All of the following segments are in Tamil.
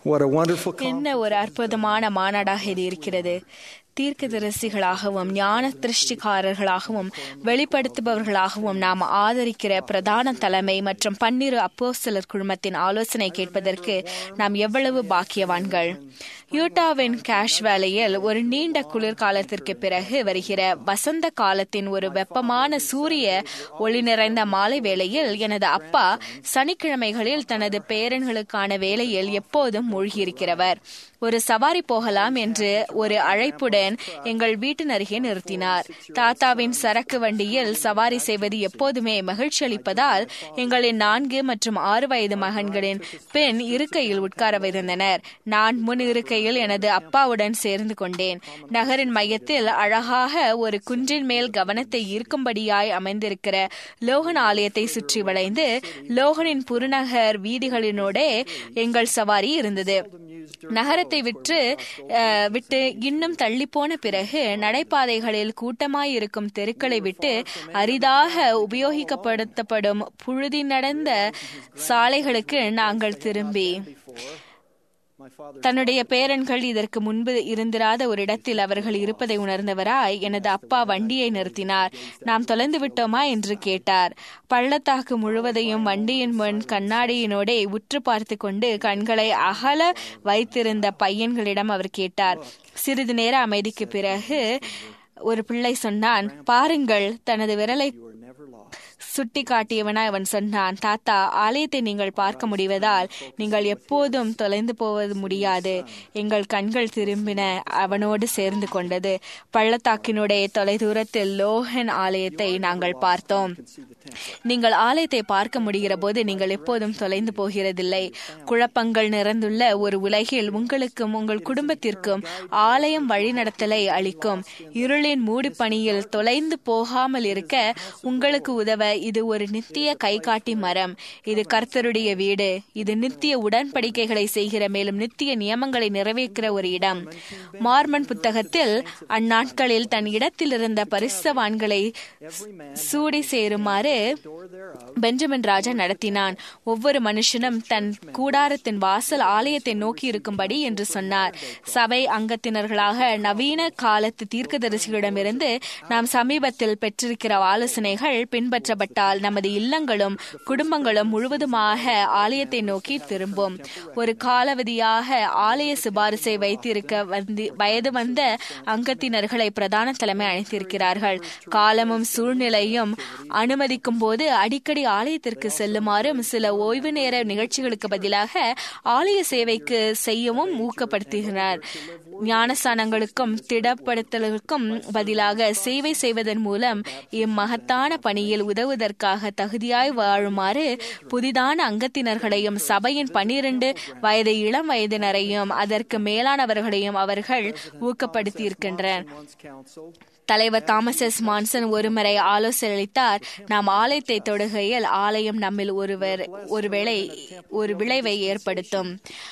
What a wonderful என்ன ஒரு அற்புதமான மாநாடாக இது இருக்கிறது தீர்க்கதரிசிகளாகவும் ஞான திருஷ்டிக்காரர்களாகவும் வெளிப்படுத்துபவர்களாகவும் நாம் ஆதரிக்கிற பிரதான தலைமை மற்றும் பன்னிரு அப்போஸ்தலர் குழுமத்தின் ஆலோசனை கேட்பதற்கு நாம் எவ்வளவு பாக்கியவான்கள் யூட்டாவின் கேஷ் வேலையில் ஒரு நீண்ட குளிர்காலத்திற்கு பிறகு வருகிற வசந்த காலத்தின் ஒரு வெப்பமான சூரிய ஒளி நிறைந்த மாலை வேளையில் எனது அப்பா சனிக்கிழமைகளில் தனது பேரன்களுக்கான வேலையில் எப்போதும் மூழ்கியிருக்கிறவர் ஒரு சவாரி போகலாம் என்று ஒரு அழைப்புடன் எங்கள் வீட்டின் அருகே நிறுத்தினார் தாத்தாவின் சரக்கு வண்டியில் சவாரி செய்வது எப்போதுமே மகிழ்ச்சி அளிப்பதால் எங்களின் நான்கு மற்றும் ஆறு வயது மகன்களின் பெண் இருக்கையில் உட்கார வைத்திருந்தனர் நான் முன் இருக்கையில் எனது அப்பாவுடன் சேர்ந்து கொண்டேன் நகரின் மையத்தில் அழகாக ஒரு குன்றின் மேல் கவனத்தை ஈர்க்கும்படியாய் அமைந்திருக்கிற லோகன் ஆலயத்தை சுற்றி வளைந்து லோகனின் புறநகர் வீதிகளினோடே எங்கள் சவாரி இருந்தது நகரத்தை விற்று அஹ், விட்டு இன்னும் தள்ளி போன பிறகு நடைபாதைகளில் கூட்டமாயிருக்கும் தெருக்களை விட்டு அரிதாக உபயோகிக்கப்படுத்தப்படும் புழுதி நடந்த சாலைகளுக்கு நாங்கள் திரும்பி My father தன்னுடைய பேரன்கள் இதற்கு முன்பு இருந்திராத ஒரு இடத்தில் அவர்கள் இருப்பதை உணர்ந்தவராய் எனது அப்பா வண்டியை நிறுத்தினார் நாம் தொலைந்து விட்டோமா என்று கேட்டார் பள்ளத்தாக்கு முழுவதையும் வண்டியின் முன் கண்ணாடியினோடே உற்று பார்த்து கொண்டு கண்களை அகல வைத்திருந்த பையன்களிடம் அவர் கேட்டார் சிறிது நேர அமைதிக்கு பிறகு ஒரு பிள்ளை சொன்னான் பாருங்கள் தனது விரலை were never lost. சுட்டி காட்டியவனாய் அவன் சொன்னான் தாத்தா ஆலயத்தை நீங்கள் பார்க்க முடிவதால் நீங்கள் எப்போதும் தொலைந்து போவது முடியாது எங்கள் கண்கள் திரும்பின அவனோடு சேர்ந்து கொண்டது பள்ளத்தாக்கினுடைய தொலைதூரத்தில் லோகன் ஆலயத்தை நாங்கள் பார்த்தோம் நீங்கள் ஆலயத்தை பார்க்க முடிகிற போது நீங்கள் எப்போதும் தொலைந்து போகிறதில்லை குழப்பங்கள் நிறைந்துள்ள ஒரு உலகில் உங்களுக்கும் உங்கள் குடும்பத்திற்கும் ஆலயம் வழிநடத்தலை அளிக்கும் இருளின் மூடிப்பணியில் தொலைந்து போகாமல் இருக்க உங்களுக்கு உதவ இது ஒரு நித்திய கைகாட்டி மரம் இது கர்த்தருடைய வீடு இது நித்திய உடன்படிக்கைகளை செய்கிற மேலும் நித்திய நியமங்களை நிறைவேற்கிற ஒரு இடம் மார்மன் புத்தகத்தில் அந்நாட்களில் தன் இடத்தில் இருந்த பரிசவான்களை சூடி சேருமாறு பெஞ்சமின் ராஜா நடத்தினான் ஒவ்வொரு மனுஷனும் தன் கூடாரத்தின் வாசல் ஆலயத்தை நோக்கி இருக்கும்படி என்று சொன்னார் சபை அங்கத்தினர்களாக நவீன காலத்து தீர்க்கதரிசிகளிடமிருந்து நாம் சமீபத்தில் பெற்றிருக்கிற ஆலோசனைகள் பின்பற்றப்பட்டால் நமது இல்லங்களும் குடும்பங்களும் முழுவதுமாக ஆலயத்தை நோக்கி திரும்பும் ஒரு காலாவதியாக ஆலய சிபாரிசை வைத்திருக்க வந்து வயது வந்த அங்கத்தினர்களை பிரதான தலைமை அழைத்திருக்கிறார்கள் காலமும் சூழ்நிலையும் அனுமதிக்கும் போது அடிக்கடி ஆலயத்திற்கு செல்லுமாறும் சில ஓய்வு நேர நிகழ்ச்சிகளுக்கு பதிலாக ஆலய சேவைக்கு செய்யவும் ஊக்கப்படுத்துகிறார் ஞானஸ்தானங்களுக்கும் திடப்படுத்தலுக்கும் பதிலாக சேவை செய்வதன் மூலம் இம்மகத்தான பணியில் உதவுவதற்காக தகுதியாய் வாழுமாறு புதிதான அங்கத்தினர்களையும் சபையின் பன்னிரண்டு வயது இளம் வயதினரையும் அதற்கு மேலானவர்களையும் அவர்கள் ஊக்கப்படுத்தியிருக்கின்றனர் Once counsel தலைவர் தாமஸ் எஸ் மான்சன் ஒருமுறை ஆலோசனை அளித்தார் நாம் ஆலயத்தை தொடுகையில் ஆலயம் நம்மில் ஒருவர் ஒருவேளை ஒரு விளைவை ஏற்படுத்தும்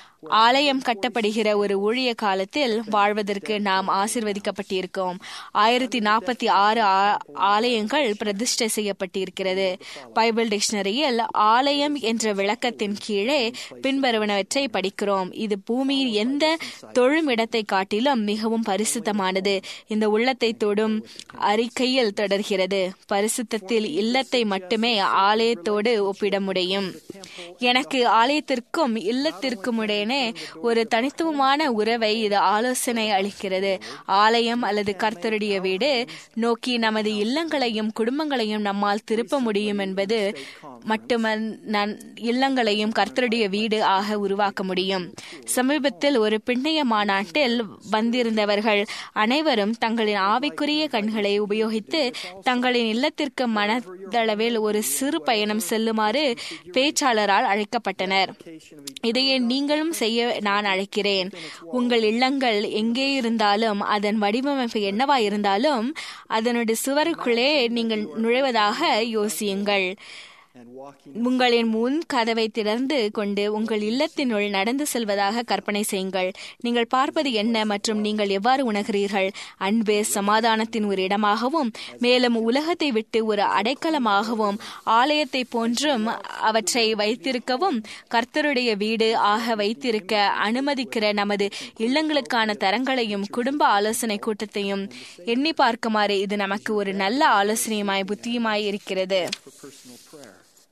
ஆலயம் கட்டப்படுகிற ஒரு ஊழிய காலத்தில் வாழ்வதற்கு நாம் ஆசிர்வதிக்கப்பட்டிருக்கோம் ஆயிரத்தி நாற்பத்தி ஆறு ஆலயங்கள் பிரதிஷ்டை செய்யப்பட்டிருக்கிறது பைபிள் டிக்ஷனரியில் ஆலயம் என்ற விளக்கத்தின் கீழே பின்வருவனவற்றை படிக்கிறோம் இது பூமியின் எந்த தொழும் இடத்தை காட்டிலும் மிகவும் பரிசுத்தமானது இந்த உள்ளத்தை தொடும் அறிக்கையில் தொடர்கிறது பரிசுத்தத்தில் இல்லத்தை மட்டுமே ஆலயத்தோடு ஒப்பிட முடியும் எனக்கு ஆலயத்திற்கும் இல்லத்திற்கும் இடையே ஒரு தனித்துவமான உறவை இது ஆலோசனை அளிக்கிறது ஆலயம் அல்லது கர்த்தருடைய வீடு நோக்கி நமது இல்லங்களையும் குடும்பங்களையும் நம்மால் திருப்ப முடியும் என்பது மட்டுமன் நன் இல்லங்களையும் கர்த்தருடைய வீடு ஆக உருவாக்க முடியும் சமீபத்தில் ஒரு பின்னைய மாநாட்டில் வந்திருந்தவர்கள் அனைவரும் தங்களின் ஆவிக்குரிய கண்களை உபயோகித்து தங்களின் இல்லத்திற்கு மனதளவில் ஒரு சிறு பயணம் செல்லுமாறு பேச்சாளரால் அழைக்கப்பட்டனர் இதையே நீங்களும் செய்ய நான் அழைக்கிறேன் உங்கள் இல்லங்கள் எங்கே இருந்தாலும் அதன் வடிவமைப்பு என்னவா இருந்தாலும் அதனுடைய சுவருக்குள்ளே நீங்கள் நுழைவதாக யோசியுங்கள் and walking உங்களின் முன் கதவை திறந்து கொண்டு உங்கள் இல்லத்தினுள் நடந்து செல்வதாக கற்பனை செய்யுங்கள் நீங்கள் பார்ப்பது என்ன மற்றும் நீங்கள் எவ்வாறு உணர்கிறீர்கள் அன்பு சமாதானத்தின் ஒரு இடமாகவும் மேலும் உலகத்தை விட்டு ஒரு அடைக்கலமாகவும் ஆலயத்தை போன்றும் அவற்றை வைத்திருக்கவும் கர்த்தருடைய வீடு ஆக வைத்திருக்க அனுமதிக்கிற நமது இல்லங்களுக்கான தரங்களையும் குடும்ப ஆலோசனை கூட்டத்தையும் எண்ணி பார்க்குமாறு இது நமக்கு ஒரு நல்ல ஆலோசனையுமாய் புத்தியுமாய் இருக்கிறது for personal prayer.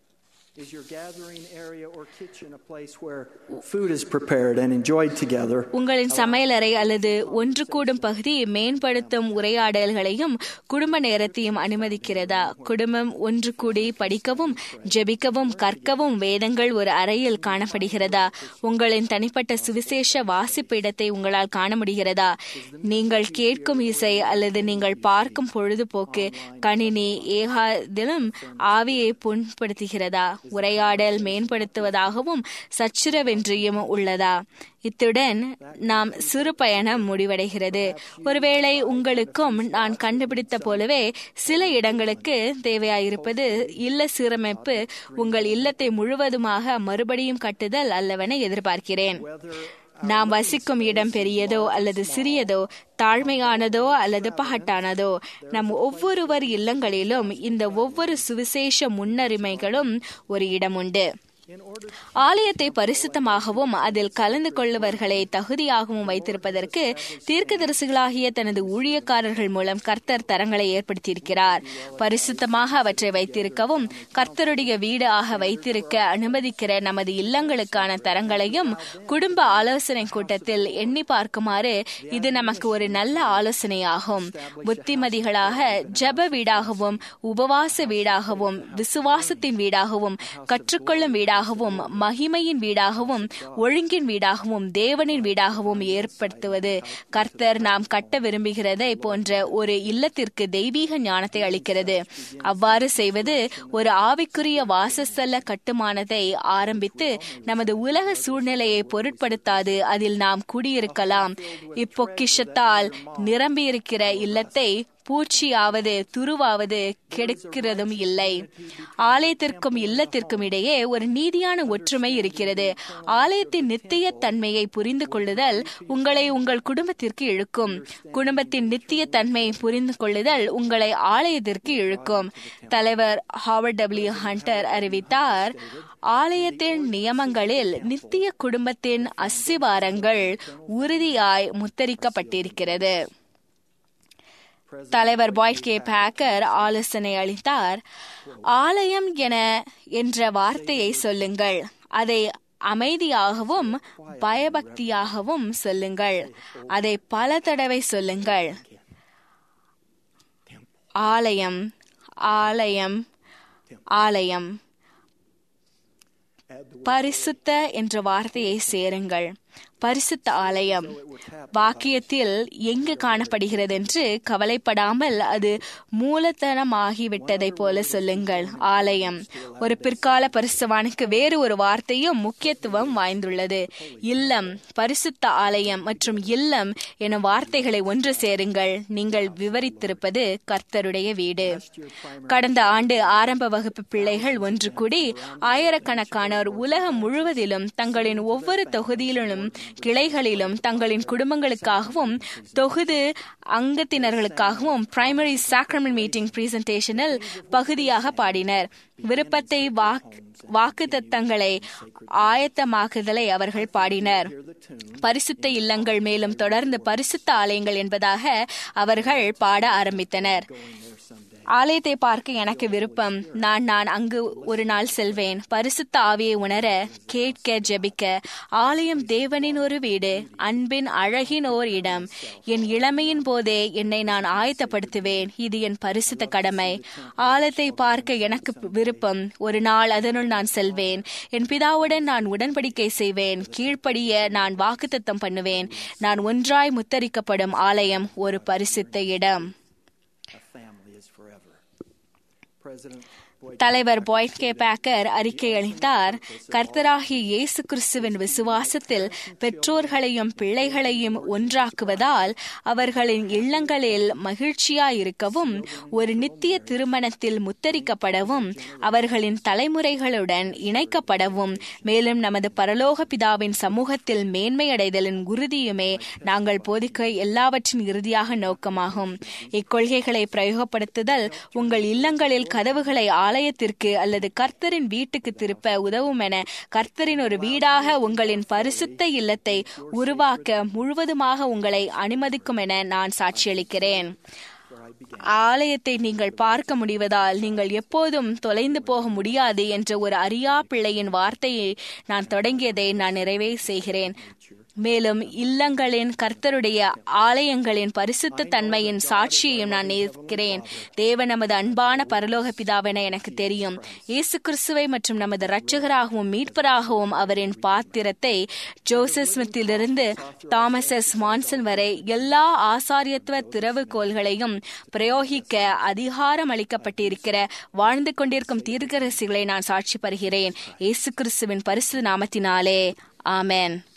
Is your gathering area or kitchen a place where food is prepared and enjoyed together? உங்களின் சமையலறை அல்லது ஒன்று கூடும் பகுதி மேம்படுத்தும் உரையாடல்களையும் குடும்ப நேரத்தையும் அனுமதிக்கிறதா குடும்பம் ஒன்று கூடி படிக்கவும் ஜெபிக்கவும் கற்கவும் வேதங்கள் ஒரு அறையில் காணப்படுகிறதா உங்களின் தனிப்பட்ட சுவிசேஷ வாசிப்பு இடத்தை உங்களால் காண முடிகிறதா நீங்கள் கேட்கும் இசை அல்லது நீங்கள் பார்க்கும் பொழுதுபோக்கு கணினி ஏகாதிலும் ஆவியை புண்படுத்துகிறதா உரையாடல் மேம்படுத்துவதாகவும் சச்சுரவென்றியும் உள்ளதா இத்துடன் நாம் சிறு பயணம் முடிவடைகிறது ஒருவேளை உங்களுக்கும் நான் கண்டுபிடித்த போலவே சில இடங்களுக்கு தேவையாயிருப்பது இல்ல சீரமைப்பு உங்கள் இல்லத்தை முழுவதுமாக மறுபடியும் கட்டுதல் அல்லவென எதிர்பார்க்கிறேன் நாம் வசிக்கும் இடம் பெரியதோ அல்லது சிறியதோ தாழ்மையானதோ அல்லது பகட்டானதோ நம் ஒவ்வொருவர் இல்லங்களிலும் இந்த ஒவ்வொரு சுவிசேஷ முன்னுரிமைகளும் ஒரு இடம் உண்டு ஆலயத்தை பரிசுத்தமாகவும் அதில் கலந்து கொள்ளுவர்களை தகுதியாகவும் வைத்திருப்பதற்கு தீர்க்கதரிசிகளாகிய தனது ஊழியக்காரர்கள் மூலம் கர்த்தர் தரங்களை ஏற்படுத்தியிருக்கிறார் பரிசுத்தமாக அவற்றை வைத்திருக்கவும் கர்த்தருடைய வீடு ஆக வைத்திருக்க அனுமதிக்கிற நமது இல்லங்களுக்கான தரங்களையும் குடும்ப ஆலோசனை கூட்டத்தில் எண்ணி பார்க்குமாறு இது நமக்கு ஒரு நல்ல ஆலோசனையாகும் புத்திமதிகளாக ஜப வீடாகவும் உபவாச வீடாகவும் விசுவாசத்தின் வீடாகவும் கற்றுக்கொள்ளும் வீடாகவும் மகிமையின் வீடாகவும் ஒழுங்கின் வீடாகவும் தேவனின் வீடாகவும் ஏற்படுத்துவது கர்த்தர் நாம் கட்ட விரும்புகிறதை போன்ற ஒரு இல்லத்திற்கு தெய்வீக ஞானத்தை அளிக்கிறது அவ்வாறு செய்வது ஒரு ஆவிக்குரிய வாசஸ்தல கட்டுமானத்தை ஆரம்பித்து நமது உலக சூழ்நிலையை பொருட்படுத்தாது அதில் நாம் குடியிருக்கலாம் இப்பொக்கிஷத்தால் நிரம்பியிருக்கிற இல்லத்தை பூச்சியாவது துருவாவது கெடுக்கிறதும் இல்லை ஆலயத்திற்கும் இல்லத்திற்கும் இடையே ஒரு நீதியான ஒற்றுமை இருக்கிறது ஆலயத்தின் நித்திய தன்மையை புரிந்து கொள்ளுதல் உங்களை உங்கள் குடும்பத்திற்கு இழுக்கும் குடும்பத்தின் நித்திய தன்மையை புரிந்து கொள்ளுதல் உங்களை ஆலயத்திற்கு இழுக்கும் தலைவர் ஹாவர்ட் டபிள்யூ ஹண்டர் அறிவித்தார் ஆலயத்தின் நியமங்களில் நித்திய குடும்பத்தின் அஸ்திவாரங்கள் உறுதியாய் முத்தரிக்கப்பட்டிருக்கிறது தலைவர் பாய்ட் கே பேக்கர் ஆலோசனை அளித்தார் ஆலயம் என என்ற வார்த்தையை சொல்லுங்கள் அதை அமைதியாகவும் பயபக்தியாகவும் சொல்லுங்கள் அதை பல தடவை சொல்லுங்கள் ஆலயம் ஆலயம் ஆலயம் பரிசுத்த என்ற வார்த்தையை சேருங்கள் பரிசுத்த ஆலயம் வாக்கியத்தில் எங்கு காணப்படுகிறது என்று கவலைப்படாமல் அது மூலத்தனமாகிவிட்டதை போல சொல்லுங்கள் ஆலயம் ஒரு பிற்கால பரிசுவானுக்கு வேறு ஒரு வார்த்தையும் முக்கியத்துவம் வாய்ந்துள்ளது இல்லம் பரிசுத்த ஆலயம் மற்றும் இல்லம் என வார்த்தைகளை ஒன்று சேருங்கள் நீங்கள் விவரித்திருப்பது கர்த்தருடைய வீடு கடந்த ஆண்டு ஆரம்ப வகுப்பு பிள்ளைகள் ஒன்று கூடி ஆயிரக்கணக்கானோர் உலகம் முழுவதிலும் தங்களின் ஒவ்வொரு தொகுதியிலும் கிளைகளிலும் தங்களின் குடும்பங்களுக்காகவும் தொகுது அங்கத்தினர்களுக்காகவும் பிரைமரி சாக்ரமெண்ட் மீட்டிங் பிரசன்டேஷனில் பகுதியாக பாடினர் விருப்பத்தை வாக்கு தத்தங்களை ஆயத்தமாக்குதலை அவர்கள் பாடினர் பரிசுத்த இல்லங்கள் மேலும் தொடர்ந்து பரிசுத்த ஆலயங்கள் என்பதாக அவர்கள் பாட ஆரம்பித்தனர் ஆலயத்தை பார்க்க எனக்கு விருப்பம் நான் நான் அங்கு ஒரு நாள் செல்வேன் பரிசுத்த ஆவியை உணர கேட்க ஜெபிக்க ஆலயம் தேவனின் ஒரு வீடு அன்பின் அழகின் ஓர் இடம் என் இளமையின் போதே என்னை நான் ஆயத்தப்படுத்துவேன் இது என் பரிசுத்த கடமை ஆலயத்தை பார்க்க எனக்கு விருப்பம் ஒரு நாள் அதனுள் நான் செல்வேன் என் பிதாவுடன் நான் உடன்படிக்கை செய்வேன் கீழ்ப்படிய நான் வாக்குத்தத்தம் பண்ணுவேன் நான் ஒன்றாய் முத்தரிக்கப்படும் ஆலயம் ஒரு பரிசுத்த இடம் தலைவர் பாய்ட் கே பேக்கர் அறிக்கை அளித்தார் கர்த்தராகிய இயேசு கிறிஸ்துவின் விசுவாசத்தில் பெற்றோர்களையும் பிள்ளைகளையும் ஒன்றாக்குவதால் அவர்களின் இல்லங்களில் மகிழ்ச்சியாயிருக்கவும் ஒரு நித்திய திருமணத்தில் முத்தரிக்கப்படவும் அவர்களின் தலைமுறைகளுடன் இணைக்கப்படவும் மேலும் நமது பரலோக பிதாவின் சமூகத்தில் மேன்மையடைதலின் உறுதியுமே நாங்கள் போதிக்க எல்லாவற்றின் இறுதியாக நோக்கமாகும் இக்கொள்கைகளை பிரயோகப்படுத்துதல் உங்கள் இல்லங்களில் கதவுகளை ஆலயத்திற்கு அல்லது கர்த்தரின் வீட்டுக்கு திருப்ப உதவும் என கர்த்தரின் ஒரு வீடாக உங்களின் பரிசுத்த இல்லத்தை உருவாக்க முழுவதுமாக உங்களை அனுமதிக்கும் என நான் சாட்சியளிக்கிறேன் ஆலயத்தை நீங்கள் பார்க்க முடிவதால் நீங்கள் எப்போதும் தொலைந்து போக முடியாது என்ற ஒரு அரியா பிள்ளையின் வார்த்தையை நான் தொடங்கியதை நான் நிறைவே செய்கிறேன் மேலும் இல்லங்களின் கர்த்தருடைய ஆலயங்களின் பரிசுத்த தன்மையின் சாட்சியையும் நான் நேர்க்கிறேன் தேவ நமது அன்பான பரலோக பிதாவென எனக்கு தெரியும் இயேசு கிறிஸ்துவை மற்றும் நமது இரட்சகராகவும் மீட்பராகவும் அவரின் பாத்திரத்தை ஜோசப் ஸ்மித்திலிருந்து தாமஸ் எஸ் மான்சன் வரை எல்லா ஆசாரியத்துவ திறவுகோள்களையும் பிரயோகிக்க அதிகாரம் அளிக்கப்பட்டிருக்கிற வாழ்ந்து கொண்டிருக்கும் தீர்க்கரசிகளை நான் சாட்சி பருகிறேன் இயேசு கிறிஸ்துவின் பரிசு நாமத்தினாலே ஆமேன்